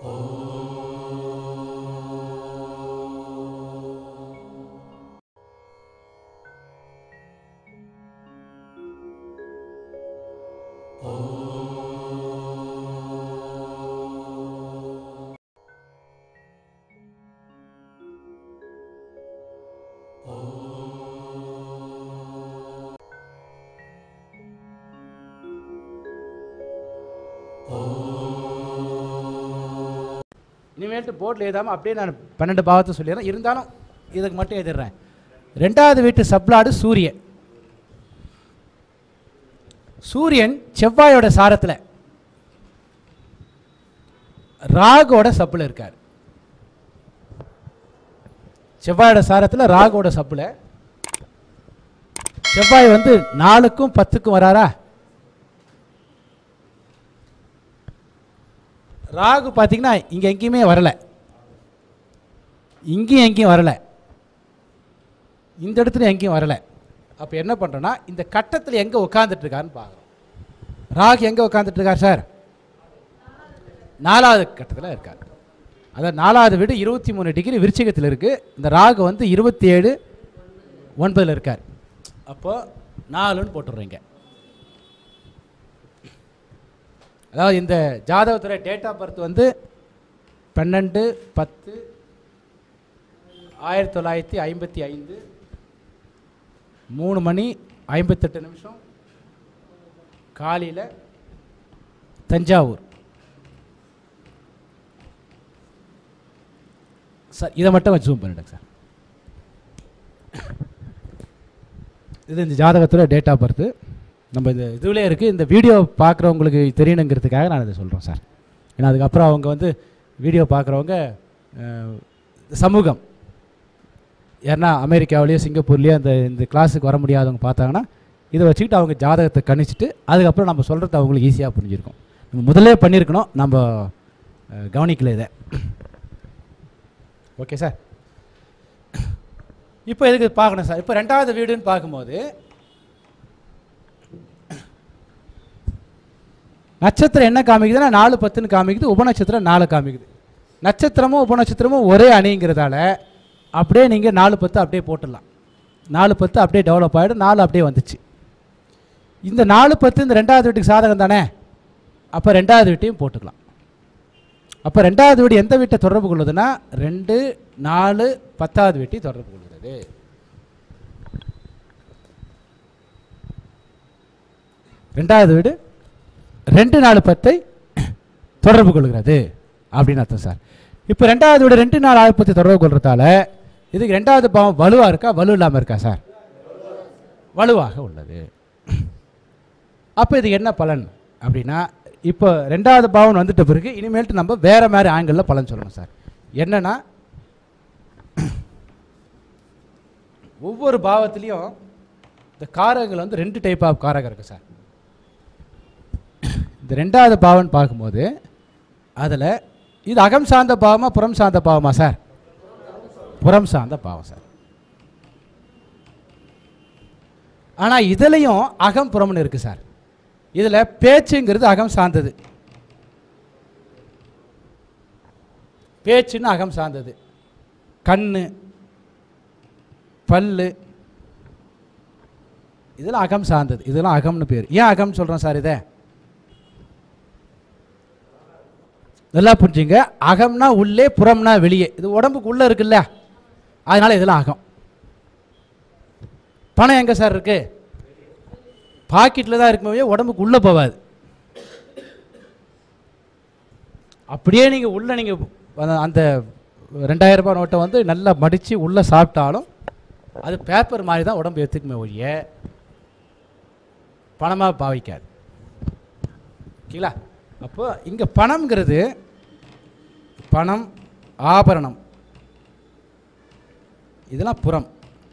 இனிமேல்ட்டு போர்டில் எழுதாமல் அப்படியே நான் பன்னெண்டு பாவத்தை சொல்லிடுறேன் இருந்தாலும் இதுக்கு மட்டும் எழுதிடுறேன் ரெண்டாவது வீட்டு சப்ளாடு சூரியன் சூரியன் செவ்வாயோட சாரத்தில் ராகோட சப்பில் இருக்கார் செவ்வாயோட சாரத்தில் ராகோட சப்பில் செவ்வாய் வந்து நாலுக்கும் பத்துக்கும் வராரா ராகு பார்த்தீங்கன்னா இங்கே எங்கேயுமே வரலை இங்கேயும் எங்கேயும் வரலை இந்த இடத்துல எங்கேயும் வரலை அப்போ என்ன பண்ணுறோன்னா இந்த கட்டத்தில் எங்கே உட்காந்துட்டு இருக்காருன்னு பார்க்குறோம் ராகு எங்கே உட்காந்துட்டு இருக்கார் சார் நாலாவது கட்டத்தில் இருக்கார் அதாவது நாலாவது வீடு இருபத்தி மூணு டிகிரி விருச்சிகத்தில் இருக்குது இந்த ராகு வந்து இருபத்தி ஏழு ஒன்பதில் இருக்கார் அப்போ நாலுன்னு போட்டுடுறீங்க அதாவது இந்த ஜாதகத்துறை டேட் ஆஃப் பர்த் வந்து பன்னெண்டு பத்து ஆயிரத்தி தொள்ளாயிரத்தி ஐம்பத்தி ஐந்து மூணு மணி ஐம்பத்தெட்டு நிமிஷம் காலையில் தஞ்சாவூர் சார் இதை மட்டும் ஜூம் பண்ணிடுங்க சார் இது இந்த ஜாதகத்தோட டேட் ஆஃப் பர்த்து நம்ம இந்த இதுலேயே இருக்குது இந்த வீடியோ பார்க்குறவங்களுக்கு தெரியணுங்கிறதுக்காக நான் இதை சொல்கிறோம் சார் ஏன்னா அதுக்கப்புறம் அவங்க வந்து வீடியோ பார்க்குறவங்க அஹ், சமூகம் யாருன்னா அமெரிக்காவிலேயோ சிங்கப்பூர்லேயோ அந்த இந்த கிளாஸுக்கு வர முடியாதவங்க பார்த்தாங்கன்னா இதை வச்சுக்கிட்டு அவங்க ஜாதகத்தை கணிச்சிட்டு அதுக்கப்புறம் நம்ம சொல்கிறது அவங்களுக்கு ஈஸியாக புரிஞ்சிருக்கும் நம்ம முதல்லே பண்ணியிருக்கணும் நம்ம அஹ், கவனிக்கல இதை ஓகே சார் இப்போ எதுக்கு பார்க்கணும் சார் இப்போ ரெண்டாவது வீடுன்னு பார்க்கும்போது நட்சத்திரம் என்ன காமிக்குதுன்னா நாலு பத்துன்னு காமிக்குது உபநட்சத்திரம் நாலு காமிக்குது நட்சத்திரமும் உபநட்சத்திரமும் ஒரே அணிங்கிறதால அப்படியே நீங்கள் நாலு பத்து அப்படியே போட்டுடலாம் நாலு பத்து அப்படியே டெவலப் ஆகிடும் நாலு அப்படியே வந்துச்சு இந்த நாலு பத்து இந்த ரெண்டாவது வீட்டுக்கு சாதகம் தானே அப்போ ரெண்டாவது வீட்டையும் போட்டுக்கலாம் அப்போ ரெண்டாவது வீடு எந்த வீட்டை தொடர்பு கொள்ளுதுன்னா ரெண்டு நாலு பத்தாவது வீட்டை தொடர்பு கொள்கிறது ரெண்டாவது வீடு ரெண்டு நாலு பத்தை தொடர்பு கொள்கிறது அப்படின்னு அர்த்தம் சார் இப்போ ரெண்டாவது வீடு ரெண்டு நாலு ஆறு பத்தை தொடர்பு கொள்றதால இதுக்கு ரெண்டாவது பாவம் வலுவாக இருக்கா வலு இல்லாமல் இருக்கா சார் வலுவாக உள்ளது அப்போ இது என்ன பலன் அப்படின்னா இப்போ ரெண்டாவது பாவம் வந்துட்ட பிறகு இனிமேல்ட்டு நம்ம வேற மாதிரி ஆங்கிளில் பலன் சொல்லணும் சார் என்னன்னா ஒவ்வொரு பாவத்திலையும் இந்த காரகங்கள் வந்து ரெண்டு டைப் ஆஃப் காரகம் இருக்குது சார் இந்த ரெண்டாவது பாவம்னு பார்க்கும்போது அதில் இது அகம் சார்ந்த பாவமா புறம் சார்ந்த பாவமா சார் புறம் சார்ந்த பாவம் சார் ஆனால் இதுலேயும் அகம் புறம்னு இருக்குது சார் இதில் பேச்சுங்கிறது அகம் சார்ந்தது பேச்சுன்னு அகம் சார்ந்தது கண்ணு பல்லு இதெல்லாம் அகம் சார்ந்தது இதெல்லாம் அகம்னு பேர் ஏன் அகம் சொல்கிறோம் சார் இதை நல்லா புரிஞ்சுங்க அகம்னா உள்ளே புறம்னா வெளியே இது உடம்புக்கு உள்ளே இருக்குல்ல அதனால இதெல்லாம் அகம் பணம் எங்கே சார் இருக்கு பாக்கெட்டில் தான் இருக்குமே உடம்புக்கு உள்ளே போகாது அப்படியே நீங்கள் உள்ளே நீங்கள் அந்த ரெண்டாயிரம் ரூபாய் நோட்டை வந்து நல்லா மடித்து உள்ளே சாப்பிட்டாலும் அது பேப்பர் மாதிரி தான் உடம்பு எடுத்துக்குமே ஒழிய பணமாக பாவிக்காது ஓகேங்களா அப்போ இங்கே பணம்ங்கிறது பணம் ஆபரணம் இதெல்லாம் புறம்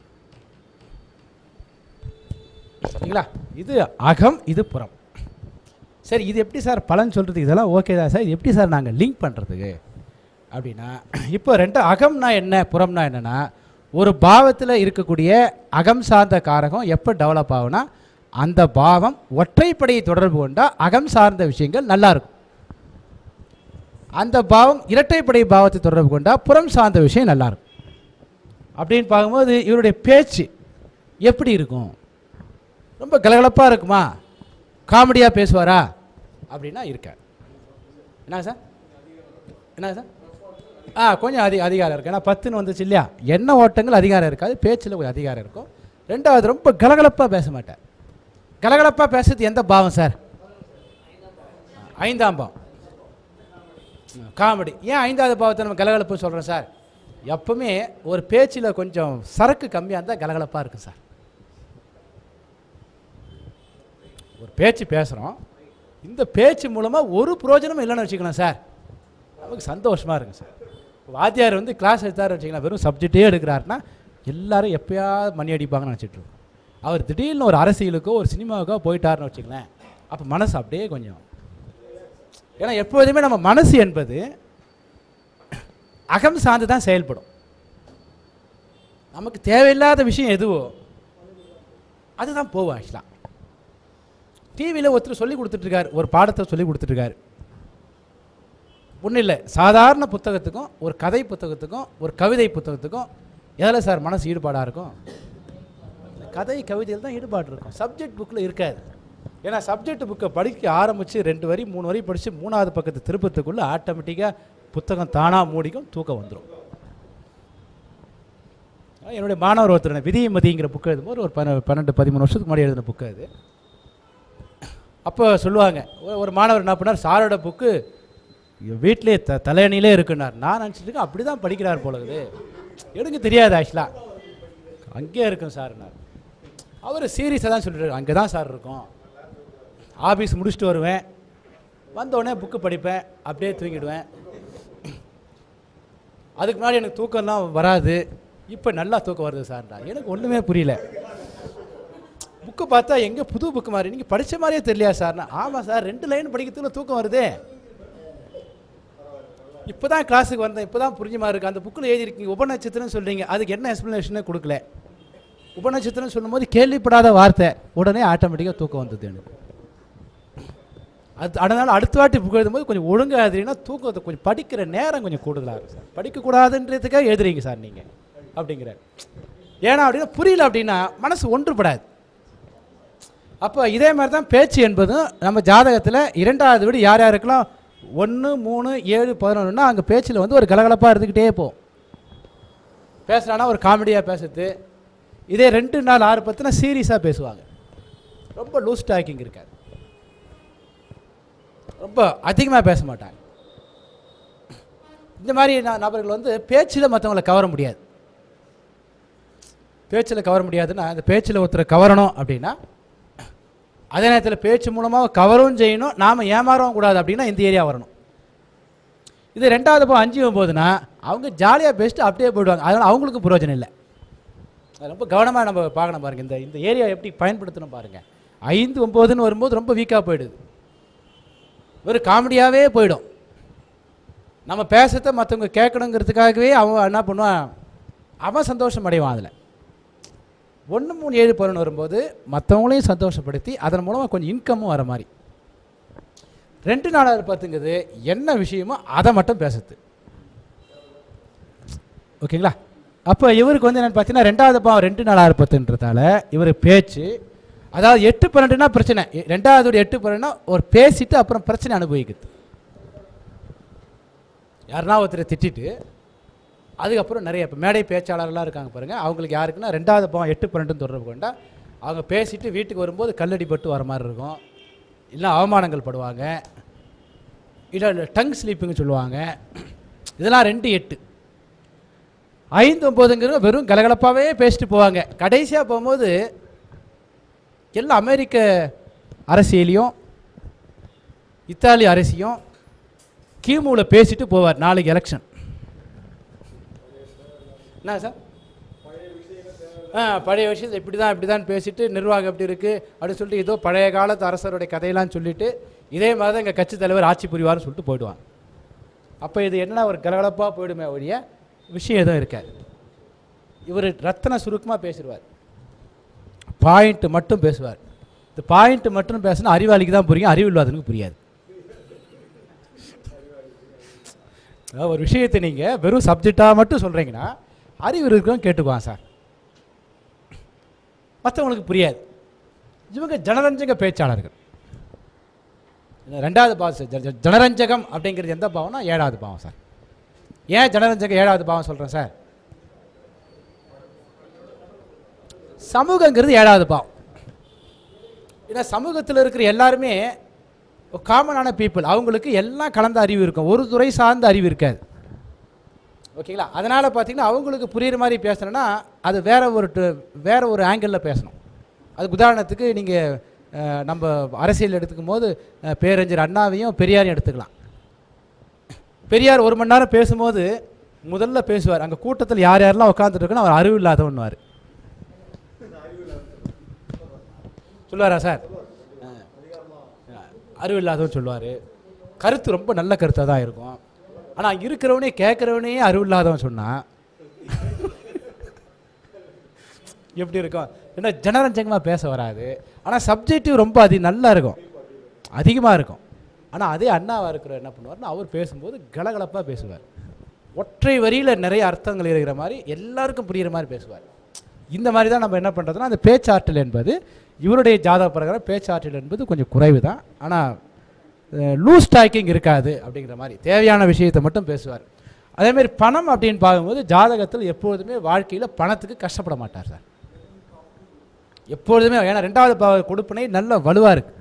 சரிங்களா இது அகம் இது புறம் சரி இது எப்படி சார் பலன் சொல்கிறது இதெல்லாம் ஓகே தான் சார் இது எப்படி சார் நாங்கள் லிங்க் பண்ணுறதுக்கு அப்படின்னா இப்போ ரெண்டு அகம்னா என்ன புறம்னா என்னென்னா ஒரு பாவத்தில் இருக்கக்கூடிய அகம் சார்ந்த காரகம் எப்போ டெவலப் ஆகும்னா அந்த பாவம் ஒற்றைப்படையை தொடர்பு கொண்டால் அகம் சார்ந்த விஷயங்கள் நல்லா இருக்கும் அந்த பாவம் இரட்டைப்படை பாவத்தை தொடர்பு கொண்டா புறம் சார்ந்த விஷயம் நல்லா இருக்கும் அப்படின்னு பார்க்கும்போது இவருடைய பேச்சு எப்படி இருக்கும் ரொம்ப கலகலப்பாக இருக்குமா காமெடியாக பேசுவாரா அப்படின்னா இருக்கார் என்ன சார் என்ன சார் ஆ கொஞ்சம் அதிக அதிகாரம் இருக்குது ஏன்னா பத்துன்னு வந்துச்சு இல்லையா என்ன ஓட்டங்கள் அதிகாரம் இருக்காது பேச்சில் கொஞ்சம் அதிகாரம் இருக்கும் ரெண்டாவது ரொம்ப கலகலப்பாக பேச மாட்டார் கலகலப்பாக பேசுறது எந்த பாவம் சார் ஐந்தாம் பாவம் காமெடி ஏன் ஐந்தாவது பாவத்தை நம்ம கலகலப்பு சொல்கிறோம் சார் எப்பவுமே ஒரு பேச்சில் கொஞ்சம் சரக்கு கம்மியாக இருந்தால் கலகலப்பாக இருக்கும் சார் ஒரு பேச்சு பேசுகிறோம் இந்த பேச்சு மூலமாக ஒரு பிரயோஜனமும் இல்லைன்னு வச்சுக்கலாம் சார் நமக்கு சந்தோஷமாக இருக்கும் சார் வாத்தியார் வந்து கிளாஸ் எடுத்தாரு வச்சுக்கலாம் வெறும் சப்ஜெக்டே எடுக்கிறாருன்னா எல்லாரும் எப்பயாவது மணி அடிப்பாங்கன்னு நினச்சிட்டு இருக்கோம் அவர் திடீர்னு ஒரு அரசியலுக்கோ ஒரு சினிமாவுக்கோ போயிட்டாருன்னு வச்சுங்களேன் அப்போ மனசு அப்படியே கொஞ்சம் ஏன்னா எப்போதுமே நம்ம மனசு என்பது அகம் சார்ந்து தான் செயல்படும் நமக்கு தேவையில்லாத விஷயம் எதுவோ அதுதான் போவோம் ஆக்சுவலாக டிவியில் ஒருத்தர் சொல்லி கொடுத்துட்ருக்காரு ஒரு பாடத்தை சொல்லி கொடுத்துட்ருக்காரு ஒன்றும் இல்லை சாதாரண புத்தகத்துக்கும் ஒரு கதை புத்தகத்துக்கும் ஒரு கவிதை புத்தகத்துக்கும் எதில் சார் மனசு ஈடுபாடாக இருக்கும் இந்த கதை கவிதையில் தான் ஈடுபாடு இருக்கும் சப்ஜெக்ட் புக்கில் இருக்காது ஏன்னா சப்ஜெக்ட் புக்கை படிக்க ஆரம்பித்து ரெண்டு வரி மூணு வரி படித்து மூணாவது பக்கத்து திருப்பத்துக்குள்ளே ஆட்டோமேட்டிக்காக புத்தகம் தானாக மூடிக்கும் தூக்கம் வந்துடும் என்னுடைய மாணவர் ஒருத்தர் விதிமதிங்கிற புக்கு எழுதும்போது ஒரு பன்ன பன்னெண்டு பதிமூணு வருஷத்துக்கு முன்னாடி எழுதின புக்கு அது அப்போ சொல்லுவாங்க ஒரு- ஒரு மாணவர் என்ன பண்ணார் சாரோட புக்கு வீட்டிலே த தலையணியிலே இருக்குன்னார் நான் நினச்சிட்டு இருக்கேன் அப்படி தான் படிக்கிறார் போல இருக்குது எனக்கு தெரியாது ஆக்சுவலாக அங்கேயே இருக்கும் சார்னார் அவர் சீரியஸாக தான் சொல்லிட்டு அங்கே தான் சார் இருக்கும் ஆஃபீஸ் முடிச்சுட்டு வருவேன் வந்த உடனே புக்கு படிப்பேன் அப்படியே தூங்கிடுவேன் அதுக்கு முன்னாடி எனக்கு தூக்கம்லாம் வராது இப்போ நல்லா தூக்கம் வருது சார்டா எனக்கு ஒன்றுமே புரியல புக்கு பார்த்தா எங்கே புது புக்கு மாதிரி நீங்கள் படித்த மாதிரியே தெரியலையா சார்னா ஆமாம் சார் ரெண்டு லைன் படிக்கிறதுக்குள்ள தூக்கம் வருதே இப்போ தான் கிளாஸுக்கு வந்தேன் இப்போ தான் புரிஞ்ச மாதிரி இருக்குது அந்த புக்கில் எழுதிருக்கீங்க உபநட்சத்திரம் சொல்கிறீங்க அதுக்கு என்ன எக்ஸ்ப்ளனேஷனே கொடுக்கல உபநட்சத்திரம் சொல்லும்போது கேள்விப்படாத வார்த்தை உடனே ஆட்டோமேட்டிக்காக தூக்கம் வந்தது எனக்கு அது அதனால் அடுத்த வாட்டி புக் எழுதும்போது கொஞ்சம் ஒழுங்காக எழுதுறீங்கன்னா தூக்கத்தை கொஞ்சம் படிக்கிற நேரம் கொஞ்சம் கூடுதலாக இருக்கும் சார் படிக்கக்கூடாதுன்றதுக்காக எழுதுறீங்க சார் நீங்கள் அப்படிங்கிற ஏன்னா அப்படின்னா புரியல அப்படின்னா மனசு ஒன்றுபடாது அப்போ இதே மாதிரி தான் பேச்சு என்பதும் நம்ம ஜாதகத்தில் இரண்டாவது வீடு யார் யாருக்கெல்லாம் ஒன்று மூணு ஏழு பதினொன்றுனா அங்கே பேச்சில் வந்து ஒரு கலகலப்பாக இருந்துக்கிட்டே போகும் பேசுகிறானா ஒரு காமெடியாக பேசுறது இதே ரெண்டு நாள் ஆறு பத்துனா சீரியஸாக பேசுவாங்க ரொம்ப லூஸ் டாக்கிங் இருக்காது ரொம்ப அதிகமாக பேச மாட்டாங்க இந்த மாதிரி ந- நபர்கள் வந்து பேச்சில் மற்றவங்களை கவர முடியாது பேச்சில் கவர முடியாதுன்னா அந்த பேச்சில் ஒருத்தரை கவரணும் அப்படின்னா அதே நேரத்தில் பேச்சு மூலமாக கவரும் செய்யணும் நாம் ஏமாறவும் கூடாது அப்படின்னா இந்த ஏரியா வரணும் இது ரெண்டாவது போ அஞ்சு போகுதுன்னா அவங்க ஜாலியாக பேசிட்டு அப்படியே போயிடுவாங்க அதனால் அவங்களுக்கு பிரயோஜனம் இல்லை அது ரொம்ப கவனமாக நம்ம பார்க்கணும் பாருங்கள் இந்த இந்த ஏரியா எப்படி பயன்படுத்தணும் பாருங்கள் ஐந்து ஒம்போதுன்னு வரும்போது ரொம்ப வீக்காக போயிடுது ஒரு காமெடியாகவே போயிடும் நம்ம பேசுறத மற்றவங்க கேட்கணுங்கிறதுக்காகவே அவன் என்ன பண்ணுவான் அவன் சந்தோஷம் அடைவான் அதில் ஒன்று மூணு ஏழு பதினொன்று வரும்போது மற்றவங்களையும் சந்தோஷப்படுத்தி அதன் மூலமாக கொஞ்சம் இன்கமும் வர மாதிரி ரெண்டு நாளாவது பார்த்துங்கிறது என்ன விஷயமோ அதை மட்டும் பேசுறது ஓகேங்களா அப்போ இவருக்கு வந்து என்னென்னு பார்த்தீங்கன்னா ரெண்டாவது பாவம் ரெண்டு நாளாக பத்துன்றதால இவர் பேச்சு அதாவது எட்டு பன்னெண்டுனா பிரச்சனை எ- ரெண்டாவது ஒரு எட்டு பன்னெண்டுனா ஒரு பேசிட்டு அப்புறம் பிரச்சனை அனுபவிக்குது யாருன்னா ஒருத்தரை திட்டிட்டு அதுக்கப்புறம் நிறைய இப்போ மேடை பேச்சாளர்லாம் இருக்காங்க பாருங்கள் அவங்களுக்கு யாருக்குன்னா ரெண்டாவது பாவம் எட்டு பன்னெண்டுன்னு தொடர்பு கொண்டா அவங்க பேசிட்டு வீட்டுக்கு வரும்போது கல்லடி பட்டு வர மாதிரி இருக்கும் இல்லை அவமானங்கள் படுவாங்க இல்லை டங் ஸ்லீப்புன்னு சொல்லுவாங்க இதெல்லாம் ரெண்டு எட்டு ஐந்து ஒம்போதுங்கிறது வெறும் கலகலப்பாகவே பேசிட்டு போவாங்க கடைசியாக போகும்போது எல்லா அமெரிக்க அரசியலையும் இத்தாலி அரசியும் கிமுவில் பேசிட்டு போவார் நாளைக்கு எலெக்ஷன் என்ன சார் ஆ பழைய விஷயத்தை இப்படி தான் இப்படி தான் பேசிட்டு நிர்வாகம் எப்படி இருக்குது அப்படின்னு சொல்லிட்டு ஏதோ பழைய காலத்து அரசருடைய கதையெல்லாம் சொல்லிட்டு இதே மாதிரி தான் எங்கள் கட்சி தலைவர் ஆட்சி புரிவார்னு சொல்லிட்டு போயிடுவாங்க அப்போ இது என்னன்னா ஒரு கலகலப்பாக போயிடுமே ஒழிய விஷயம் எதுவும் இருக்காது இவர் ரத்தன சுருக்கமாக பேசிடுவார் பாயிண்ட் மட்டும் பேசுவார் இந்த பாயிண்ட் மட்டும் பேசினா அறிவாளிக்கு தான் புரியும் அறிவு இல்லாதவனுக்கு புரியாது அதாவது ஒரு விஷயத்தை நீங்கள் வெறும் சப்ஜெக்டாக மட்டும் சொல்கிறீங்கன்னா அறிவு இருக்கிறவங்க கேட்டுக்குவான் சார் மற்றவங்களுக்கு புரியாது இவங்க ஜனரஞ்சக பேச்சாளர்கள் இந்த ரெண்டாவது பாவம் சார் ஜ- ஜ- ஜனரஞ்சகம் அப்படிங்கிறது எந்த பாவம்னா ஏழாவது பாவம் சார் ஏன் ஜனரஞ்சகம் ஏழாவது பாவம் சொல்கிறேன் சார் சமூகங்கிறது ஏழாவது பாவம் ஏன்னா சமூகத்தில் இருக்கிற எல்லாருமே காமனான பீப்புள் அவங்களுக்கு எல்லாம் கலந்த அறிவு இருக்கும் ஒரு துறை சார்ந்த அறிவு இருக்காது ஓகேங்களா அதனால் பார்த்தீங்கன்னா அவங்களுக்கு புரியுற மாதிரி பேசணும்னா அது வேற ஒரு டு- வேற ஒரு ஆங்கிளில் பேசணும் அதுக்கு உதாரணத்துக்கு நீங்கள் நம்ம அரசியல் எடுத்துக்கும் போது அஹ், பேரறிஞர் அண்ணாவையும் பெரியாரையும் எடுத்துக்கலாம் பெரியார் ஒரு மணி நேரம் பேசும்போது முதல்ல பேசுவார் அங்கே கூட்டத்தில் யார் யாரெல்லாம் உட்காந்துட்டு இருக்கணும் அவர் அறிவு இல்லாதவன்னுவார் சொல்லுவாரா சார் அறிவு இல்லாதவன் சொல்லுவார் கருத்து ரொம்ப நல்ல கருத்தாக தான் இருக்கும் ஆனால் இருக்கிறவனே கேட்குறவனே அறிவு இல்லாதவன் சொன்னான் எப்படி இருக்கும் ஏன்னா ஜனரஞ்சகமாக பேச வராது ஆனால் சப்ஜெக்டிவ் ரொம்ப அதி நல்லா இருக்கும் அதிகமாக இருக்கும் ஆனால் அதே அண்ணாவாக இருக்கிற என்ன பண்ணுவார்னா அவர் பேசும்போது கலகலப்பாக பேசுவார் ஒற்றை வரியில் நிறைய அர்த்தங்கள் இருக்கிற மாதிரி எல்லாருக்கும் புரிகிற மாதிரி பேசுவார் இந்த மாதிரி தான் நம்ம என்ன பண்ணுறதுனா அந்த பேச்சாற்றல் என்பது இவருடைய ஜாதக பிரகாரம் பேச்சாற்றல் என்பது கொஞ்சம் குறைவு தான் ஆனால் லூஸ் டாக்கிங் இருக்காது அப்படிங்கிற மாதிரி தேவையான விஷயத்தை மட்டும் பேசுவார் அதேமாதிரி பணம் அப்படின்னு பார்க்கும்போது ஜாதகத்தில் எப்பொழுதுமே வாழ்க்கையில் பணத்துக்கு கஷ்டப்பட மாட்டார் சார் எப்பொழுதுமே ஏன்னா ரெண்டாவது பாவ கொடுப்பினை நல்ல வலுவாக இருக்கு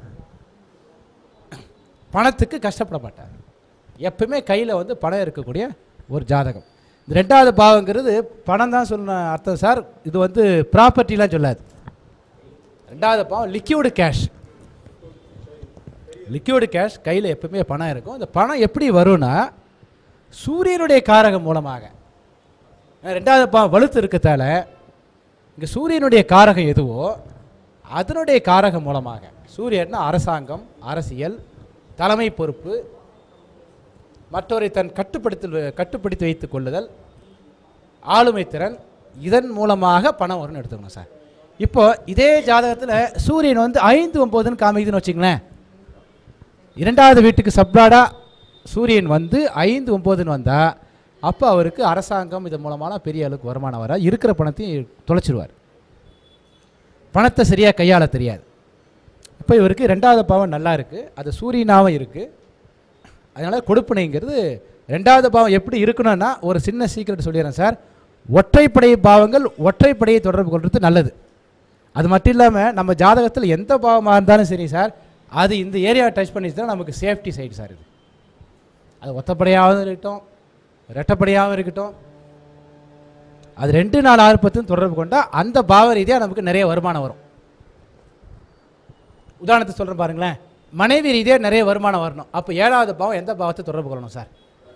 பணத்துக்கு கஷ்டப்பட மாட்டார் எப்பவுமே கையில் வந்து பணம் இருக்கக்கூடிய ஒரு ஜாதகம் இந்த ரெண்டாவது பாவங்கிறது பணம் தான் சொன்ன அர்த்தம் சார் இது வந்து ப்ராப்பர்ட்டிலாம் சொல்லாது ரெண்டாவது பாவம் லிக்யூடு கேஷ் லிக்யூடு கேஷ் கையில் எப்பவுமே பணம் இருக்கும் இந்த பணம் எப்படி வரும்னா சூரியனுடைய காரகம் மூலமாக ஏன்னா ரெண்டாவது பாவம் வலுத்து இருக்கத்தால இங்கே சூரியனுடைய காரகம் எதுவோ அதனுடைய காரகம் மூலமாக சூரியன்னா அரசாங்கம் அரசியல் தலைமை பொறுப்பு மற்றவரை தன் கட்டுப்படுத்தி கட்டுப்படுத்தி வைத்துக் கொள்ளுதல் ஆளுமை திறன் இதன் மூலமாக பணம் வரும்னு எடுத்துக்கணும் சார் இப்போ இதே ஜாதகத்தில் சூரியன் வந்து ஐந்து ஒம்போதுன்னு காமிக்குதுன்னு வச்சுங்களேன் இரண்டாவது வீட்டுக்கு சப்ளாடா சூரியன் வந்து ஐந்து ஒம்போதுன்னு வந்தால் அப்போ அவருக்கு அரசாங்கம் இதன் மூலமான பெரிய அளவுக்கு வருமானம் வர இருக்கிற பணத்தையும் தொலைச்சிருவார் பணத்தை சரியாக கையாள தெரியாது இப்போ இவருக்கு ரெண்டாவது பாவம் நல்லா இருக்குது அது சூரியனாகவும் இருக்குது அதனால் கொடுப்பினைங்கிறது ரெண்டாவது பாவம் எப்படி இருக்கணும்னா ஒரு சின்ன சீக்கிரட் சொல்லிடுறேன் சார் ஒற்றைப்படை பாவங்கள் ஒற்றைப்படையை தொடர்பு கொள்வது நல்லது அது மட்டும் இல்லாமல் நம்ம ஜாதகத்தில் எந்த பாவமாக இருந்தாலும் சரி சார் அது இந்த ஏரியா டச் பண்ணிச்சுன்னா நமக்கு சேஃப்டி சைடு சார் இது அது ஒத்தப்படையாகவும் இருக்கட்டும் ரெட்டப்படையாகவும் இருக்கட்டும் அது ரெண்டு நாள் ஆறு பத்துன்னு தொடர்பு கொண்டால் அந்த பாவ ரீதியாக நமக்கு நிறைய வருமானம் வரும் உதாரணத்தை சொல்கிறேன் பாருங்களேன் மனைவி ரீதியாக நிறைய வருமானம் வரணும் அப்போ ஏழாவது பாவம் எந்த பாவத்தை தொடர்பு கொள்ளணும் சார்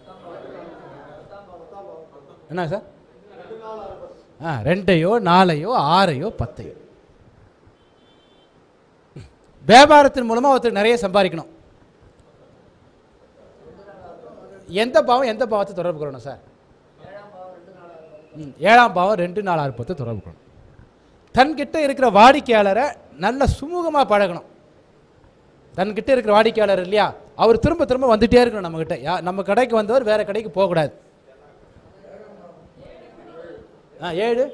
என்ன சார் ஆ ரெண்டையோ நாலையோ ஆறையோ பத்தையோ வியாபாரத்தின் மூலமாக ஒருத்தர் நிறைய சம்பாதிக்கணும் எந்த பாவம் எந்த பாவத்தை தொடர்பு கொள்ளணும் சார் ம், ஏழாம் பாவம் ரெண்டு நாலு ஆறு பத்து தொடர்பு கொள்ளணும் தன்கிட்ட இருக்கிற வாடிக்கையாளரை நல்ல சுமூகமாக பழகணும் தன்கிட்ட இருக்கிற வாடிக்கையாளர் இல்லையா அவர் திரும்ப திரும்ப வந்துட்டே இருக்கணும் நம்மக்கிட்ட யா நம்ம கடைக்கு வந்தவர் வேற கடைக்கு போகக்கூடாது ஆ ஏழு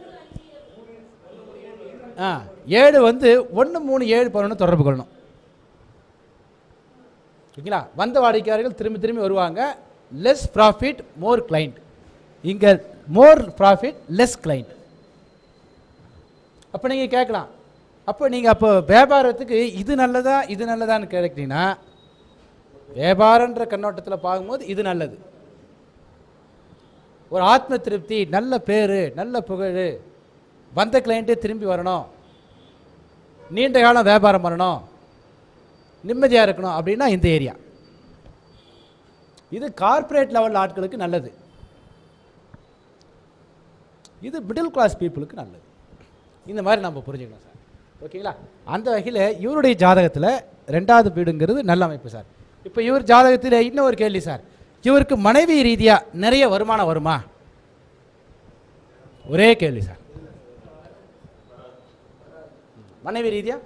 ஆ ஏழு வந்து ஒன்று மூணு ஏழு பதினொன்று தொடர்பு கொள்ளணும் ஓகேங்களா வந்த வாடிக்கையாளர்கள் திரும்பி திரும்பி வருவாங்க லெஸ் ப்ராஃபிட் மோர் கிளைண்ட் இங்கே மோர் ப்ராஃபிட் லெஸ் கிளைண்ட் அப்போ நீங்கள் கேட்கலாம் அப்போ நீங்கள் அப்போ வியாபாரத்துக்கு இது நல்லதா இது நல்லதான்னு கேட்டீங்கன்னா வியாபாரன்ற கண்ணோட்டத்தில் பார்க்கும்போது இது நல்லது ஒரு ஆத்ம திருப்தி நல்ல பேர் நல்ல புகழ் வந்த கிளைண்ட்டே திரும்பி வரணும் நீண்ட காலம் வியாபாரம் பண்ணணும் நிம்மதியாக இருக்கணும் அப்படின்னா இந்த ஏரியா இது கார்ப்பரேட் லெவல் ஆட்களுக்கு நல்லது இது மிடில் கிளாஸ் பீப்புளுக்கு நல்லது இந்த மாதிரி நம்ம புரிஞ்சுக்கணும் சார் ஓகேங்களா அந்த வகையில் இவருடைய ஜாதகத்தில் ரெண்டாவது வீடுங்கிறது நல்ல அமைப்பு சார் இப்போ இவர் ஜாதகத்தில் இன்னும் ஒரு கேள்வி சார் இவருக்கு மனைவி ரீதியாக நிறைய வருமானம் வருமா ஒரே கேள்வி சார் மனைவி ரீதியா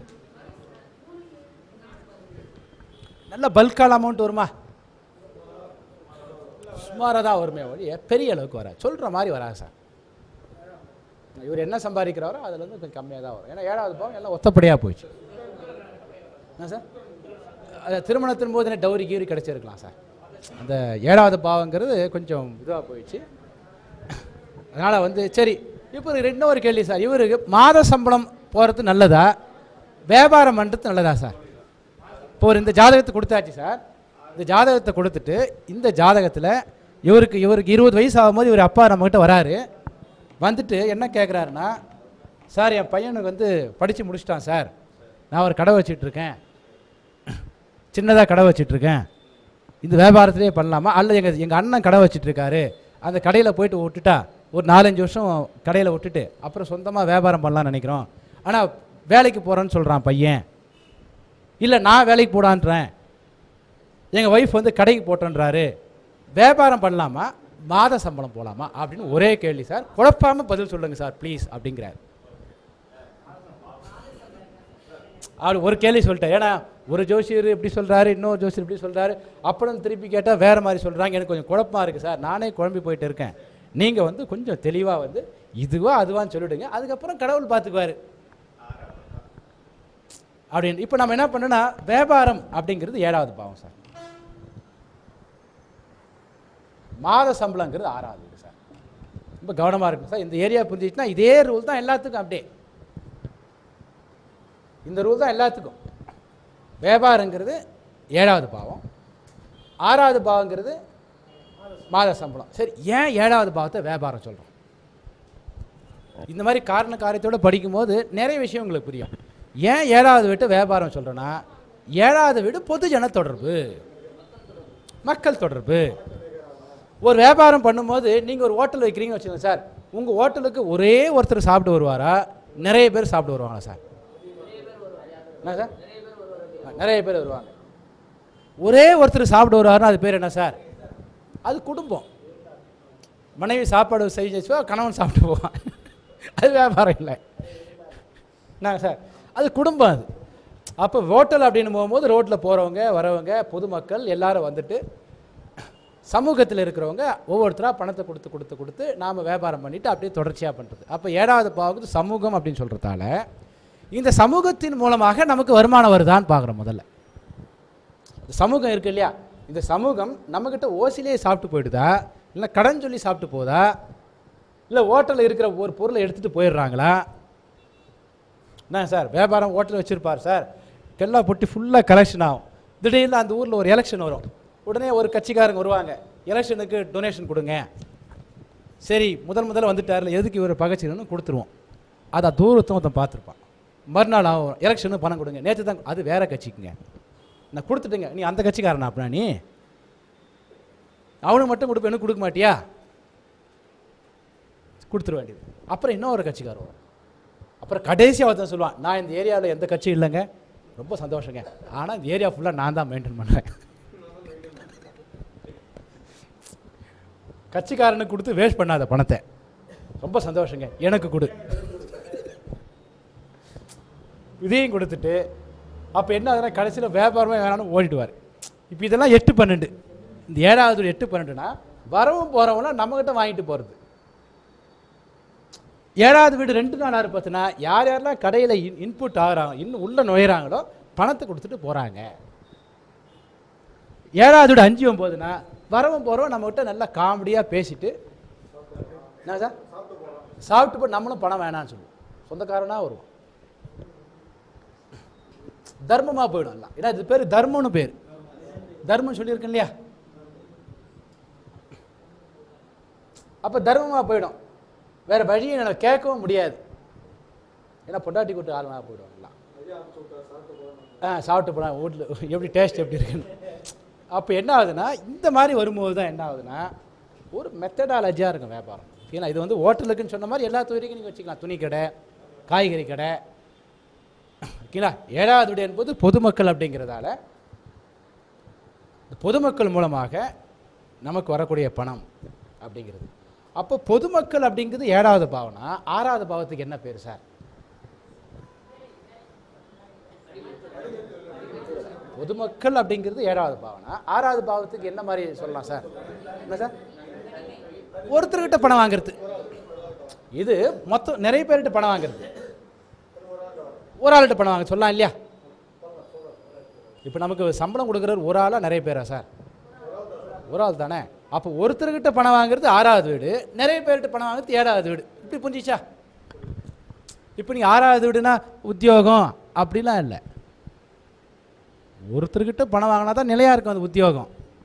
நல்ல பல்கான அமௌண்ட் வருமா சுமாராக தான் வருமே ஒழிய பெரிய அளவுக்கு வராது சொல்கிற மாதிரி வராது சார் இவர் என்ன சம்பாதிக்கிறாரோ அதுல இருந்து கொஞ்சம் கம்மியாக தான் வரும் ஏன்னா ஏழாவது பாவம் எல்லாம் ஒத்தப்படியாக போயிடுச்சு என்ன சார் அது திருமணத்தின் போது என்ன டௌரி கீரி கிடச்சிருக்கலாம் சார் அந்த ஏழாவது பாவங்கிறது கொஞ்சம் இதுவாக போயிடுச்சு அதனால் வந்து சரி இப்போ இன்னொரு கேள்வி சார் இவருக்கு மாத சம்பளம் போகிறது நல்லதா வியாபாரம் பண்ணுறது நல்லதா சார் இப்போ ஒரு இந்த ஜாதகத்தை கொடுத்தாச்சு சார் இந்த ஜாதகத்தை கொடுத்துட்டு இந்த ஜாதகத்தில் இவருக்கு இவருக்கு இருபது வயசு ஆகும்போது இவர் அப்பா நம்மக்கிட்ட வராரு வந்துட்டு என்ன கேட்குறாருன்னா சார் என் பையனுக்கு வந்து படித்து முடிச்சிட்டான் சார் நான் ஒரு கடை வச்சிட்ருக்கேன் சின்னதாக கடை வச்சிட்ருக்கேன் இந்த வியாபாரத்திலே பண்ணலாமா அல்லது எங்கள் எங்கள் அண்ணன் கடை வச்சிட்ருக்காரு அந்த கடையில் போயிட்டு விட்டுட்டா ஒரு நாலஞ்சு வருஷம் கடையில் விட்டுட்டு அப்புறம் சொந்தமாக வியாபாரம் பண்ணலாம்னு நினைக்கிறோம் ஆனால் வேலைக்கு போகிறேன்னு சொல்கிறான் பையன் இல்லை நான் வேலைக்கு போடான்றேன் எங்கள் ஒய்ஃப் வந்து கடைக்கு போட்டோன்றாரு வியாபாரம் பண்ணலாமா மாத சம்பளம் போகலாமா அப்படின்னு ஒரே கேள்வி சார் குழப்பாமல் பதில் சொல்லுங்கள் சார் ப்ளீஸ் அப்படிங்கிறார் அவர் ஒரு கேள்வி சொல்லிட்டேன் ஏன்னா ஒரு ஜோசியர் இப்படி சொல்கிறாரு இன்னொரு ஜோசியர் இப்படி சொல்கிறாரு அப்புறம் திருப்பி கேட்டால் வேறு மாதிரி சொல்கிறாங்க எனக்கு கொஞ்சம் குழப்பமா இருக்குது சார் நானே குழம்பி போயிட்டு இருக்கேன் நீங்கள் வந்து கொஞ்சம் தெளிவாக வந்து இதுவா அதுவான்னு சொல்லிடுங்க அதுக்கப்புறம் கடவுள் பார்த்துக்குவாரு அப்படின்னு இப்போ நம்ம என்ன பண்ணோன்னா வியாபாரம் அப்படிங்கிறது ஏழாவது பாவம் சார் மாத சம்பளங்கிறது ஆறாவது வீடு சார் ரொம்ப கவனமாக இருக்கும் சார் இந்த ஏரியா புரிஞ்சிச்சுன்னா இதே ரூல் தான் எல்லாத்துக்கும் அப்படியே இந்த ரூல் தான் எல்லாத்துக்கும் வியாபாரங்கிறது ஏழாவது பாவம் ஆறாவது பாவங்கிறது மாத சம்பளம் சரி ஏன் ஏழாவது பாவத்தை வியாபாரம் சொல்கிறோம் இந்த மாதிரி காரண காரியத்தோட படிக்கும்போது நிறைய விஷயம் உங்களுக்கு புரியும் ஏன் ஏழாவது வீட்டு வியாபாரம் சொல்கிறேன்னா ஏழாவது வீடு பொதுஜன தொடர்பு மக்கள் தொடர்பு ஒரு வியாபாரம் பண்ணும்போது நீங்கள் ஒரு ஹோட்டல் வைக்கிறீங்கன்னு வச்சுக்கோங்க சார் உங்கள் ஹோட்டலுக்கு ஒரே ஒருத்தர் சாப்பிட்டு வருவாரா நிறைய பேர் சாப்பிட்டு வருவாங்களா சார் என்ன சார் ஆ, நிறைய பேர் வருவாங்க ஒரே ஒருத்தர் சாப்பிட்டு வருவாருன்னா அது பேர் என்ன சார் அது குடும்பம் மனைவி சாப்பாடு செஞ்சு வச்சுவா கணவன் சாப்பிட்டு போவான் அது வியாபாரம் இல்லை என்ன சார் அது குடும்பம் அது அப்போ ஹோட்டல் அப்படின்னு போகும்போது ரோட்டில் போகிறவங்க வரவங்க பொதுமக்கள் எல்லாரும் வந்துட்டு சமூகத்தில் இருக்கிறவங்க ஒவ்வொருத்தராக பணத்தை கொடுத்து கொடுத்து கொடுத்து நாம் வியாபாரம் பண்ணிட்டு அப்படியே தொடர்ச்சியாக பண்ணுறது அப்போ ஏழாவது பாவத்துக்கு சமூகம் அப்படின்னு சொல்கிறதால இந்த சமூகத்தின் மூலமாக நமக்கு வருமானம் வருதான்னு பார்க்குறோம் முதல்ல இந்த சமூகம் இருக்கு இல்லையா இந்த சமூகம் நம்மக்கிட்ட ஓசிலே சாப்பிட்டு போயிடுதா இல்லை கடன் சொல்லி சாப்பிட்டு போதா இல்லை ஹோட்டலில் இருக்கிற ஒரு பொருளை எடுத்துகிட்டு போயிடுறாங்களா என்ன சார் வியாபாரம் ஹோட்டல் வச்சுருப்பார் சார் கெல்லா பொட்டி ஃபுல்லாக கலெக்ஷன் ஆகும் திடீர்னு அந்த ஊரில் ஒரு எலெக்ஷன் வரும் உடனே ஒரு கட்சிக்காரங்க வருவாங்க எலெக்ஷனுக்கு டொனேஷன் கொடுங்க சரி முதல் முதல்ல வந்துட்டார்ல எதுக்கு இவர் பகைச்சிருன்னு கொடுத்துருவோம் அதை தூரத்தை ஒருத்தன் பார்த்துருப்பான் மறுநாள் ஆகும் எலெக்ஷனுக்கு பணம் கொடுங்க நேற்று தான் அது வேற கட்சிக்குங்க நான் கொடுத்துட்டேங்க நீ அந்த கட்சிக்காரனா அப்படின்னா நீ அவனுக்கு மட்டும் கொடுப்ப எனக்கு கொடுக்க மாட்டியா கொடுத்துட வேண்டியது அப்புறம் இன்னொரு கட்சிக்காரர் வரும் அப்புறம் கடைசியாக ஒருத்தன் சொல்லுவான் நான் இந்த ஏரியாவில் எந்த கட்சியும் இல்லைங்க ரொம்ப சந்தோஷங்க ஆனால் இந்த ஏரியா ஃபுல்லாக நான் தான் மெயின்டைன் பண்ணுறேன் கட்சிக்காரனுக்கு கொடுத்து வேஸ்ட் பண்ணாத பணத்தை ரொம்ப சந்தோஷங்க எனக்கு கொடு இதையும் கொடுத்துட்டு அப்போ என்ன ஆகுதுன்னா கடைசியில் வியாபாரமே வேணாம்னு ஓடிடுவார் இப்போ இதெல்லாம் எட்டு பன்னெண்டு இந்த ஏழாவது எட்டு பன்னெண்டுனா வரவும் போகிறவங்களாம் நம்மக்கிட்ட வாங்கிட்டு போகிறது ஏழாவது வீடு ரெண்டு நாளாக பார்த்தினா யார் யாரெல்லாம் கடையில் இன் இன்புட் ஆகுறாங்க இன்னும் உள்ளே நுழையிறாங்களோ பணத்தை கொடுத்துட்டு போகிறாங்க ஏழாவது வீடு அஞ்சு ஒம்போதுனா வரவும் போகிறோம் நம்மகிட்ட நல்லா காமெடியாக பேசிட்டு என்ன சார் சாப்பிட்டு போய் நம்மளும் பணம் வேணாம்னு சொல்லுவோம் சொந்தக்காரனாக வருவோம் தர்மமாக போயிடும் எல்லாம் ஏன்னா இது பேர் தர்மம்னு பேர் தர்மம் சொல்லியிருக்கேன் இல்லையா அப்போ தர்மமாக போயிடும் வேற வழியை நம்ம கேட்கவும் முடியாது ஏன்னா பொண்டாட்டி கூட்டு ஆளுனா போயிடும் எல்லாம் ஆ சாப்பிட்டு போனால் வீட்டில் எப்படி டேஸ்ட் எப்படி இருக்குன்னு அப்போ என்ன ஆகுதுன்னா இந்த மாதிரி வரும்போது தான் என்ன ஆகுதுன்னா ஒரு மெத்தடாலஜியாக இருக்கும் வியாபாரம் ஏன்னா இது வந்து ஹோட்டலுக்குன்னு சொன்ன மாதிரி எல்லா துறைக்கும் நீங்கள் வச்சுக்கலாம் துணி கடை காய்கறி கடை ஓகேங்களா ஏழாவது விட என்பது பொதுமக்கள் அப்படிங்கிறதால இந்த பொதுமக்கள் மூலமாக நமக்கு வரக்கூடிய பணம் அப்படிங்கிறது அப்போ பொதுமக்கள் அப்படிங்கிறது ஏழாவது பாவனா ஆறாவது பாவத்துக்கு என்ன பேர் சார் பொதுமக்கள் அப்படிங்கிறது ஏழாவது பாவனா ஆறாவது பாவத்துக்கு என்ன மாதிரி சொல்லலாம் சார் என்ன சார் ஒருத்தர்கிட்ட பணம் வாங்குறது இது மொத்தம் நிறைய பேர்கிட்ட பணம் வாங்குறது ஒரு ஆள்கிட்ட பணம் வாங்க சொல்லலாம் இல்லையா இப்போ நமக்கு சம்பளம் கொடுக்குறவர் ஒரு ஆளா நிறைய பேரா சார் ஒரு ஆள் தானே அப்போ ஒருத்தர்கிட்ட பணம் வாங்குறது ஆறாவது வீடு நிறைய பேர்கிட்ட பணம் வாங்குறது ஏழாவது வீடு இப்படி புரிஞ்சிச்சா இப்போ நீங்கள் ஆறாவது வீடுனா உத்தியோகம் அப்படிலாம் இல்லை ஒருத்தர்கிட்ட பணம் வாங்கினா தான் நிலையாக இருக்கும் அந்த உத்தியோகம்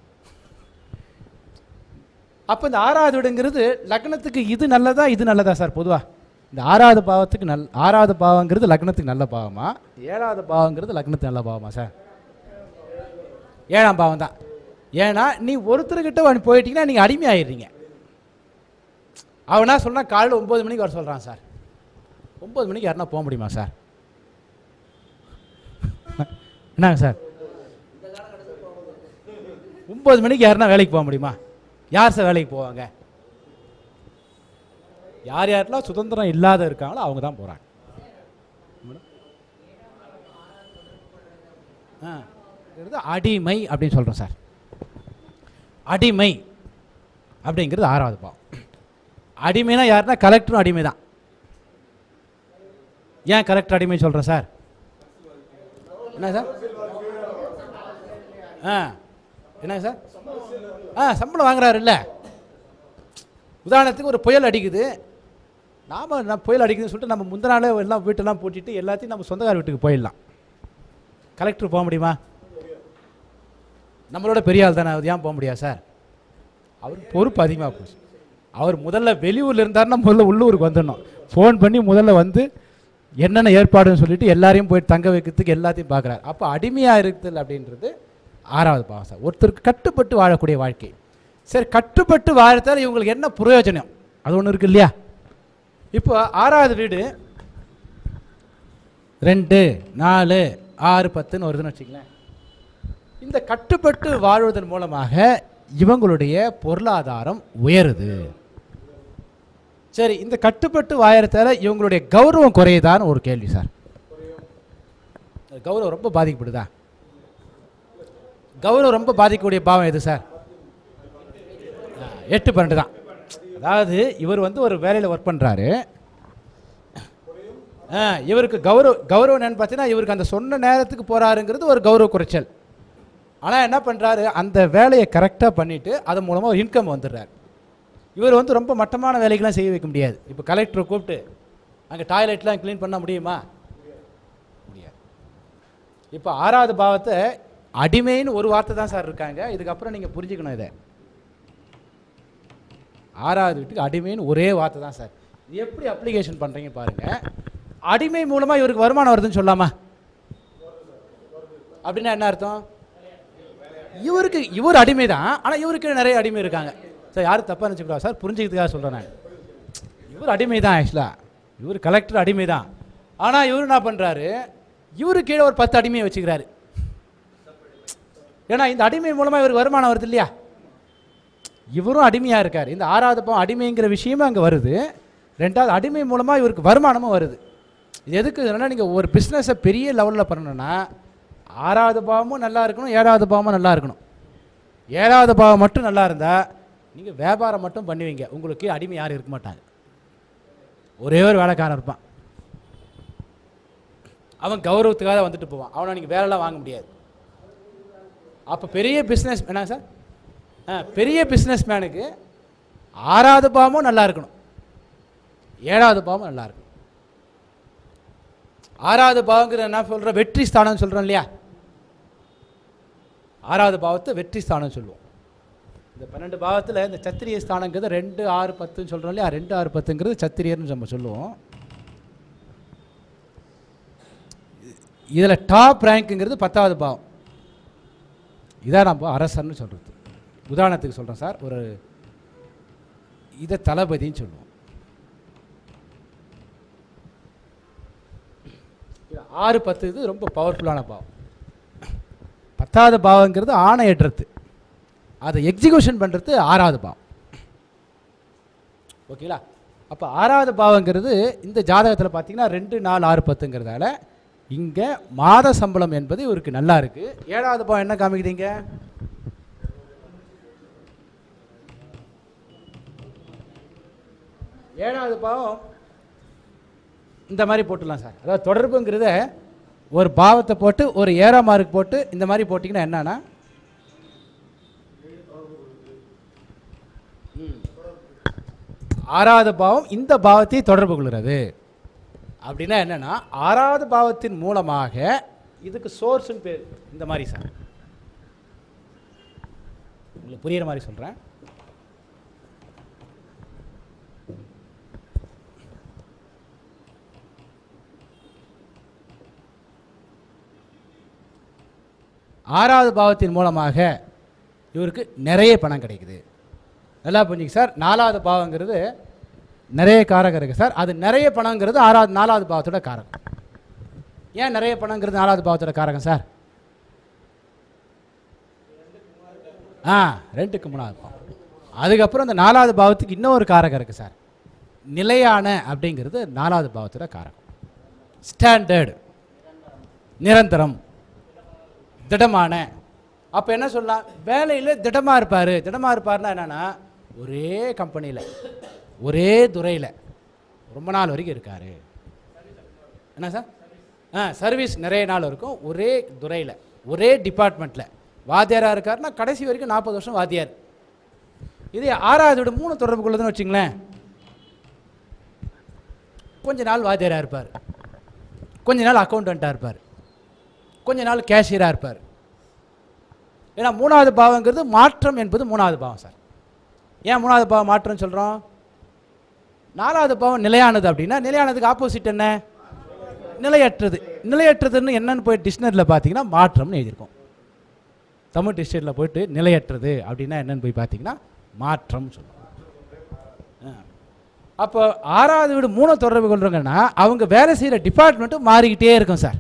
அப்போ இந்த ஆறாவது வீடுங்கிறது லக்னத்துக்கு இது நல்லதா இது நல்லதா சார் பொதுவாக இந்த ஆறாவது பாவத்துக்கு நல் ஆறாவது பாவங்கிறது லக்னத்துக்கு நல்ல பாவமா ஏழாவது பாவங்கிறது லக்னத்துக்கு நல்ல பாவமா சார் ஏழாம் பாவம் தான் ஏன்னா நீ ஒருத்தர்கிட்ட வந்து போயிட்டீங்கன்னா நீங்கள் அடிமையாயிடுறீங்க அவனா சொன்னா காலையில் ஒம்பது மணிக்கு வர சொல்கிறான் சார் ஒம்பது மணிக்கு யாருன்னா போக முடியுமா சார் என்னங்க சார் ஒம்பது மணிக்கு யாருன்னா வேலைக்கு போக முடியுமா யார் சார் வேலைக்கு போவாங்க யார் யாரெல்லாம் சுதந்திரம் இல்லாத இருக்காங்களோ அவங்க தான் போகிறாங்க ஆ இது அடிமை அப்படின்னு சொல்கிறோம் சார் அடிமை அப்படிங்கிறது ஆறாவது பாவம் அடிமைனா யாருன்னா கலெக்டரும் அடிமை தான் ஏன் கலெக்டர் அடிமை சொல்கிறேன் சார் என்ன சார் ஆ என்ன சார் ஆ சம்பளம் வாங்குறாரு இல்லை உதாரணத்துக்கு ஒரு புயல் அடிக்குது நாம் நான் புயல் அடிக்குதுன்னு சொல்லிட்டு நம்ம முந்தின நாளே எல்லாம் வீட்டெல்லாம் பூட்டிட்டு எல்லாத்தையும் நம்ம சொந்தக்கார வீட்டுக்கு போயிடலாம் கலெக்டர் போக முடியுமா நம்மளோட பெரிய ஆள் தானே அது ஏன் போக முடியாது சார் அவருக்கு பொறுப்பு அதிகமாக போச்சு அவர் முதல்ல வெளியூரில் இருந்தாருன்னா முதல்ல உள்ளூருக்கு வந்துடணும் ஃபோன் பண்ணி முதல்ல வந்து என்னென்ன ஏற்பாடுன்னு சொல்லிட்டு எல்லாரையும் போய் தங்க வைக்கிறதுக்கு எல்லாத்தையும் பார்க்குறாரு அப்போ அடிமையாக இருக்குதல் அப்படின்றது ஆறாவது பாவம் சார் ஒருத்தருக்கு கட்டுப்பட்டு வாழக்கூடிய வாழ்க்கை சரி கட்டுப்பட்டு வாழத்தால் இவங்களுக்கு என்ன பிரயோஜனம் அது ஒன்று இருக்கு இல்லையா இப்போ ஆறாவது வீடு ரெண்டு நாலு ஆறு பத்துன்னு வருதுன்னு வச்சுங்களேன் இந்த கட்டுப்பட்டு வாழ்வதன் மூலமாக இவங்களுடைய பொருளாதாரம் உயருது சரி இந்த கட்டுப்பட்டு வாழறதால இவங்களுடைய கௌரவம் குறையுதான்னு ஒரு கேள்வி சார் கௌரவம் ரொம்ப பாதிக்கப்படுதா கௌரவம் ரொம்ப பாதிக்கக்கூடிய பாவம் எது சார் ஆ, எட்டு பன்னெண்டு தான் அதாவது இவர் வந்து ஒரு வேலையில் ஒர்க் பண்ணுறாரு இவருக்கு கௌரவ கௌரவம் என்னன்னு பார்த்தீங்கன்னா இவருக்கு அந்த சொன்ன நேரத்துக்கு போகிறாருங்கிறது ஒரு கௌரவ குறைச்சல் ஆனால் என்ன பண்ணுறாரு அந்த வேலையை கரெக்டாக பண்ணிவிட்டு அதன் மூலமாக ஒரு இன்கம் வந்துடுறாரு இவர் வந்து ரொம்ப மட்டமான வேலைக்கெல்லாம் செய்ய வைக்க முடியாது இப்போ கலெக்டரை கூப்பிட்டு அங்கே டாய்லெட்லாம் க்ளீன் பண்ண முடியுமா முடியாது இப்போ ஆறாவது பாவத்தை அடிமைன்னு ஒரு வார்த்தை தான் சார் இருக்காங்க இதுக்கப்புறம் நீங்கள் புரிஞ்சுக்கணும் இதை ஆறாவது வீட்டுக்கு அடிமைன்னு ஒரே வார்த்தை தான் சார் இது எப்படி அப்ளிகேஷன் பண்ணுறீங்க பாருங்கள் அடிமை மூலமாக இவருக்கு வருமானம் வருதுன்னு சொல்லாமா அப்படின்னா என்ன அர்த்தம் இவருக்கு இவர் அடிமை தான் ஆனால் இவருக்கு நிறைய அடிமை இருக்காங்க சார் யாரும் தப்பாக நினச்சிக்கூடாது சார் புரிஞ்சுக்கிறதுக்காக சொல்கிறேன் நான் இவர் அடிமை தான் ஆக்சுவலாக இவர் கலெக்டர் அடிமை தான் ஆனால் இவர் என்ன பண்ணுறாரு இவரு கீழே ஒரு பத்து அடிமையை வச்சுக்கிறாரு ஏன்னா இந்த அடிமை மூலமாக இவருக்கு வருமானம் வருது இல்லையா இவரும் அடிமையாக இருக்கார் இந்த ஆறாவது பாவம் அடிமைங்கிற விஷயமும் அங்கே வருது ரெண்டாவது அடிமை மூலமாக இவருக்கு வருமானமும் வருது இது எதுக்கு இல்லைன்னா நீங்கள் ஒரு பிஸ்னஸை பெரிய லெவலில் பண்ணணும்னா ஆறாவது பாவமும் நல்லா இருக்கணும் ஏழாவது பாவமும் நல்லா இருக்கணும் ஏழாவது பாவம் மட்டும் நல்லா இருந்தால் நீங்கள் வியாபாரம் மட்டும் பண்ணுவீங்க உங்களுக்கு அடிமை யாரும் இருக்க மாட்டாங்க ஒரே ஒரு வேலைக்காரன் இருப்பான் அவன் கௌரவத்துக்காக வந்துட்டு போவான் அவனை நீங்கள் வேலைலாம் வாங்க முடியாது அப்போ பெரிய பிஸ்னஸ் என்ன சார் ஆ பெரிய பிஸ்னஸ் மேனுக்கு ஆறாவது பாவமும் நல்லா இருக்கணும் ஏழாவது பாவமும் நல்லா இருக்கணும் ஆறாவது பாவங்கிற என்ன சொல்கிறோம் வெற்றி ஸ்தானம்னு சொல்கிறோம் இல்லையா ஆறாவது பாவத்தை வெற்றி ஸ்தானம் சொல்லுவோம் இந்த பன்னெண்டு பாவத்தில் இந்த சத்திரிய ஸ்தானங்கிறது ரெண்டு ஆறு பத்துன்னு சொல்கிறோம் இல்லையா ரெண்டு ஆறு பத்துங்கிறது சத்திரியர்னு நம்ம சொல்லுவோம் இதில் டாப் ரேங்க்குங்கிறது பத்தாவது பாவம் இதான் நம்ம அரசர்னு சொல்கிறது உதாரணத்துக்கு சொல்கிறேன் சார் ஒரு இதை தளபதின்னு சொல்லுவோம் இது ஆறு பத்து இது ரொம்ப பவர்ஃபுல்லான பாவம் பத்தாவது பாவங்கிறது ஆணையற்றது அதை எக்ஸிக்யூஷன் பண்ணுறது ஆறாவது பாவம் ஓகேங்களா அப்போ ஆறாவது பாவங்கிறது இந்த ஜாதகத்தில் பார்த்தீங்கன்னா ரெண்டு நாலு ஆறு பத்துங்கிறதால இங்கே மாத சம்பளம் என்பது இவருக்கு நல்லா இருக்குது ஏழாவது பாவம் என்ன காமிக்குதுங்க ஏழாவது பாவம் இந்த மாதிரி போட்டுடலாம் சார் அதாவது தொடர்புங்கிறத ஒரு பாவத்தை போட்டு ஒரு ஏரா மார்க் போட்டு இந்த மாதிரி போட்டிங்கன்னா என்னன்னா ம். ஆறாவது பாவம் இந்த பாவத்தை தொடர்பு கொள்கிறது அப்படின்னா என்னன்னா ஆறாவது பாவத்தின் மூலமாக இதுக்கு சோர்ஸ்னு பேர் இந்த மாதிரி சார் உங்களுக்கு புரியுற மாதிரி சொல்கிறேன் ஆறாவது பாவத்தின் மூலமாக இவருக்கு நிறைய பணம் கிடைக்குது நல்லா புரிஞ்சுங்க சார் நாலாவது பாவங்கிறது நிறைய காரகம் இருக்குது சார் அது நிறைய பணங்கிறது ஆறாவது நாலாவது பாவத்தோட காரகம் ஏன் நிறைய பணங்கிறது நாலாவது பாவத்தோட காரகம் சார் ஆ ரெண்டுக்கு மூணாவது பாவம் அதுக்கப்புறம் இந்த நாலாவது பாவத்துக்கு இன்னொரு காரகம் இருக்குது சார் நிலையான அப்படிங்கிறது நாலாவது பாவத்தோட காரகம் ஸ்டாண்டர்டு நிரந்தரம் திடமான அப்போ என்ன சொல்லலாம் வேலையில் திடமாக இருப்பார் திடமாக இருப்பார்னா என்னென்னா ஒரே கம்பெனியில் ஒரே துறையில் ரொம்ப நாள் வரைக்கும் இருக்கார் என்ன சார் ஆ சர்வீஸ் நிறைய நாள் இருக்கும் ஒரே துறையில் ஒரே டிபார்ட்மெண்ட்டில் வாத்தியாராக இருக்காருன்னா கடைசி வரைக்கும் நாற்பது வருஷம் வாத்தியார் இது ஆறாவது விட மூணு தொடர்பு கொள்ளுதுன்னு வச்சுங்களேன் கொஞ்ச நாள் வாத்தியாராக இருப்பார் கொஞ்ச நாள் அக்கௌண்டண்ட்டாக இருப்பார் கொஞ்ச நாள் கேஷியராக இருப்பார் ஏன்னா மூணாவது பாவங்கிறது மாற்றம் என்பது மூணாவது பாவம் சார் ஏன் மூணாவது பாவம் மாற்றம் சொல்கிறோம் நாலாவது பாவம் நிலையானது அப்படின்னா நிலையானதுக்கு ஆப்போசிட் என்ன நிலையற்றது நிலையற்றதுன்னு என்னன்னு போய் டிக்ஷனரியில் பார்த்தீங்கன்னா மாற்றம்னு எழுதியிருக்கோம் தமிழ் டிக்ஷனரியில் போயிட்டு நிலையற்றது அப்படின்னா என்னன்னு போய் பார்த்தீங்கன்னா மாற்றம் சொல்லுவோம் அப்போ ஆறாவது வீடு மூணு தொடர்பு கொள்றவங்கன்னா அவங்க வேலை செய்கிற டிபார்ட்மெண்ட்டும் மாறிக்கிட்டே இருக்கும் சார்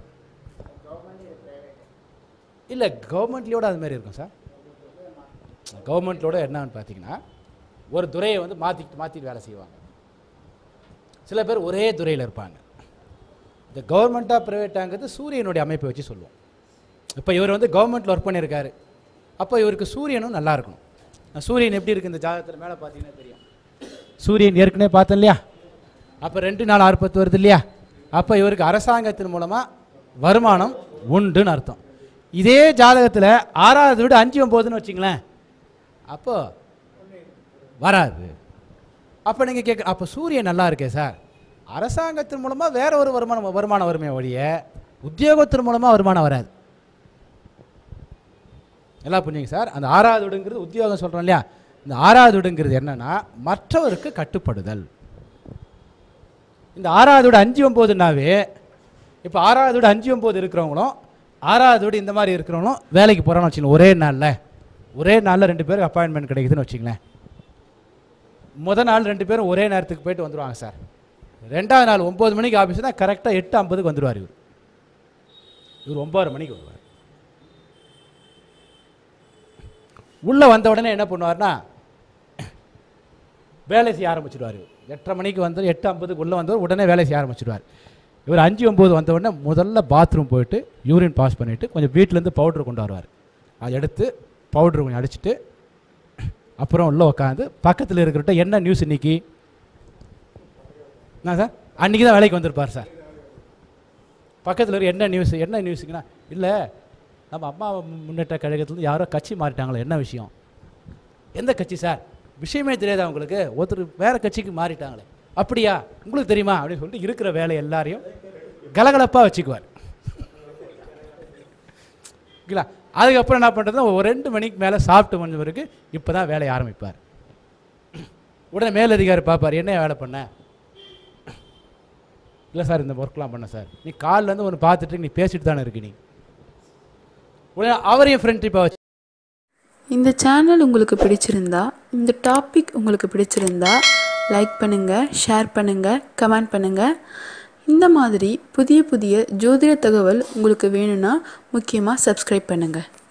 இல்லை கவர்மெண்ட்லேயோட அது மாதிரி இருக்கும் சார் கவர்மெண்ட்லோட என்னன்னு பார்த்தீங்கன்னா ஒரு துறையை வந்து மாற்றிக்கிட்டு மாற்றிட்டு வேலை செய்வாங்க சில பேர் ஒரே துறையில் இருப்பாங்க இந்த கவர்மெண்ட்டாக ப்ரைவேட்டாங்கிறது சூரியனுடைய அமைப்பை வச்சு சொல்லுவோம் இப்போ இவர் வந்து கவர்மெண்ட்டில் ஒர்க் பண்ணியிருக்காரு அப்போ இவருக்கு சூரியனும் நல்லா இருக்கணும் சூரியன் எப்படி இருக்குது இந்த ஜாதகத்தில் மேலே பார்த்தீங்கன்னா தெரியும் சூரியன் ஏற்கனவே பார்த்தோம் இல்லையா அப்போ ரெண்டு நாள் ஆர்ப்பத்து வருது இல்லையா அப்போ இவருக்கு அரசாங்கத்தின் மூலமாக வருமானம் உண்டுன்னு அர்த்தம் இதே ஜாதகத்தில் ஆறாவது வீடு அஞ்சு ஒம்போதுன்னு வச்சிங்களேன் அப்போ வராது அப்போ நீங்கள் கேட்க அப்போ சூரியன் நல்லா இருக்கே சார் அரசாங்கத்தின் மூலமாக வேற ஒரு வருமானம் வருமானம் வருமே ஒழிய உத்தியோகத்தின் மூலமாக வருமானம் வராது எல்லாம் புரிஞ்சுங்க சார் அந்த ஆறாவது வீடுங்கிறது உத்தியோகம் சொல்கிறோம் இல்லையா இந்த ஆறாவது வீடுங்கிறது என்னன்னா மற்றவருக்கு கட்டுப்படுதல் இந்த ஆறாவது வீடு அஞ்சு ஒம்போதுனாவே இப்போ ஆறாவது வீடு அஞ்சு ஒம்பது இருக்கிறவங்களும் ஆறாவது வீடு இந்த மாதிரி இருக்கிறவங்களும் வேலைக்கு போகிறான்னு வச்சுக்கோங்க ஒரே நாளில் ஒரே நாளில் ரெண்டு பேருக்கு அப்பாயின்மெண்ட் கிடைக்குதுன்னு வச்சுங்களேன் முத நாள் ரெண்டு பேரும் ஒரே நேரத்துக்கு போயிட்டு வந்துடுவாங்க சார் ரெண்டாவது நாள் ஒம்பது மணிக்கு ஆஃபீஸ்னா கரெக்டாக எட்டு ஐம்பதுக்கு வந்துடுவார் இவர் இவர் ஒம்பது மணிக்கு வருவார் உள்ளே வந்த உடனே என்ன பண்ணுவார்னா வேலை செய்ய ஆரம்பிச்சிடுவார் எட்டரை மணிக்கு வந்து எட்டு ஐம்பதுக்கு உள்ளே வந்தவர் உடனே வேலை செய்ய ஆரம்பிச்சிடுவார் இவர் அஞ்சு ஒம்பது வந்த உடனே முதல்ல பாத்ரூம் போயிட்டு யூரின் பாஸ் பண்ணிவிட்டு கொஞ்சம் வீட்டிலேருந்து பவுடர் கொண்டு வருவார் அதை எடுத்து பவுடர் கொஞ்சம் அடிச்சுட்டு அப்புறம் உள்ளே உட்காந்து பக்கத்தில் இருக்கிறட்ட என்ன நியூஸ் இன்னைக்கு என்ன சார் அன்றைக்கி தான் வேலைக்கு வந்திருப்பார் சார் பக்கத்தில் இருக்க என்ன நியூஸ் என்ன நியூஸுங்கன்னா இல்லை நம்ம அம்மா முன்னேற்ற கழகத்துலேருந்து யாரோ கட்சி மாறிட்டாங்களே என்ன விஷயம் எந்த கட்சி சார் விஷயமே தெரியாதா உங்களுக்கு ஒருத்தர் வேறு கட்சிக்கு மாறிட்டாங்களே அப்படியா உங்களுக்கு தெரியுமா அப்படின்னு சொல்லிட்டு இருக்கிற வேலை எல்லாரையும் கலகலப்பாக வச்சுக்குவார் ஓகேங்களா அதுக்கப்புறம் என்ன பண்ணுறதுன்னா ஒரு ரெண்டு மணிக்கு மேலே சாப்பிட்டு முடிஞ்ச பிறகு இப்போ தான் வேலையை ஆரம்பிப்பார் உடனே மேலதிகாரி பார்ப்பார் என்ன வேலை பண்ண இல்லை சார் இந்த ஒர்க்லாம் பண்ண சார் நீ காலிலேருந்து ஒன்று பார்த்துட்டு நீ பேசிட்டு தானே இருக்கு நீ உடனே அவரையும் ஃப்ரெண்ட்ஷிப்பாக வச்சு இந்த சேனல் உங்களுக்கு பிடிச்சிருந்தா இந்த டாபிக் உங்களுக்கு பிடிச்சிருந்தா லைக் பண்ணுங்கள் ஷேர் பண்ணுங்கள் கமெண்ட் பண்ணுங்கள் இந்த மாதிரி புதிய புதிய ஜோதிட தகவல் உங்களுக்கு வேணும்னா முக்கியமாக சப்ஸ்கிரைப் பண்ணுங்கள்